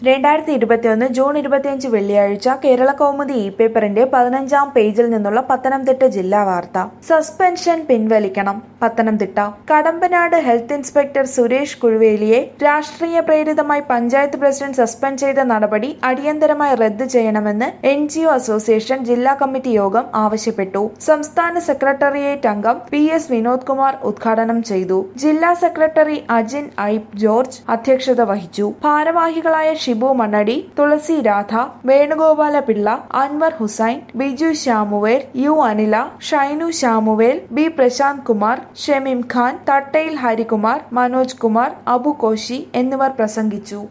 രണ്ടായിരത്തി ഇരുപത്തിയൊന്ന് ജൂൺ ഇരുപത്തിയഞ്ച് വെള്ളിയാഴ്ച കേരള കൗമുദി ഇ പേപ്പറിന്റെ പതിനഞ്ചാം പേജിൽ നിന്നുള്ള പത്തനംതിട്ട ജില്ലാ വാർത്ത സസ്പെൻഷൻ പിൻവലിക്കണം പത്തനംതിട്ട കടമ്പനാട് ഹെൽത്ത് ഇൻസ്പെക്ടർ സുരേഷ് കുഴുവേലിയെ രാഷ്ട്രീയ പ്രേരിതമായി പഞ്ചായത്ത് പ്രസിഡന്റ് സസ്പെൻഡ് ചെയ്ത നടപടി അടിയന്തരമായി റദ്ദ് ചെയ്യണമെന്ന് എൻ ജി ഒ അസോസിയേഷൻ ജില്ലാ കമ്മിറ്റി യോഗം ആവശ്യപ്പെട്ടു സംസ്ഥാന സെക്രട്ടേറിയറ്റ് അംഗം പി എസ് വിനോദ് കുമാർ ഉദ്ഘാടനം ചെയ്തു ജില്ലാ സെക്രട്ടറി അജിൻ ഐബ് ജോർജ് അധ്യക്ഷത വഹിച്ചു ഭാരവാഹികളായ Shibu Mannadi Thulasi Radha Venugopala Pillai Anwar Hussain Biju Samuel U Anila Shainu Samuel B Prashanth Kumar Shameem Khan Thattayil Harikumar Manoj Kumar Abu Koshy എന്നിവർ പ്രസംഗിച്ചു